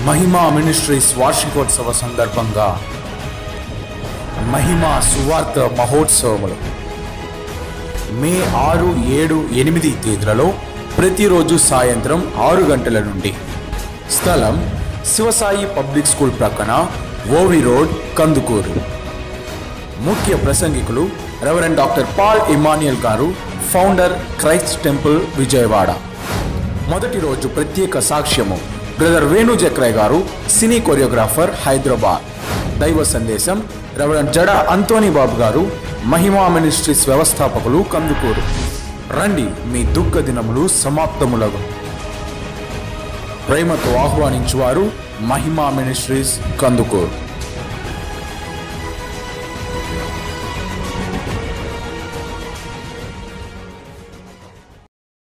మహిమా ministries వార్షికోత్సవ సందర్భంగా మహిమా సువార్త మహోత్సవములు మే ఆరు ఏడు ఎనిమిది తేదీలలో ప్రతిరోజు సాయంత్రం ఆరు గంటల నుండి స్థలం శివసాయి పబ్లిక్ స్కూల్ ప్రక్కన ఓవి రోడ్ కందుకూరు ముఖ్య ప్రసంగికులు రెవరెండ్ డాక్టర్ పాల్ ఇమానియల్ గారు ఫౌండర్ క్రైస్ట్ టెంపుల్ విజయవాడ మొదటి రోజు ప్రత్యేక సాక్ష్యము బ్రదర్ వేణు జక్రయ్ గారు సినీ కొరియోగ్రాఫర్ హైదరాబాద్ దైవ సందేశం రెవరెండ్ జడ అంతోని బాబు గారు మహిమా మినిస్ట్రీస్ వ్యవస్థాపకులు కందుకూరు రండి మీ దుఃఖ దినములు సమాప్తములగు ప్రేమతో ఆహ్వానించువారు మహిమా మినిస్ట్రీస్ కందుకూరు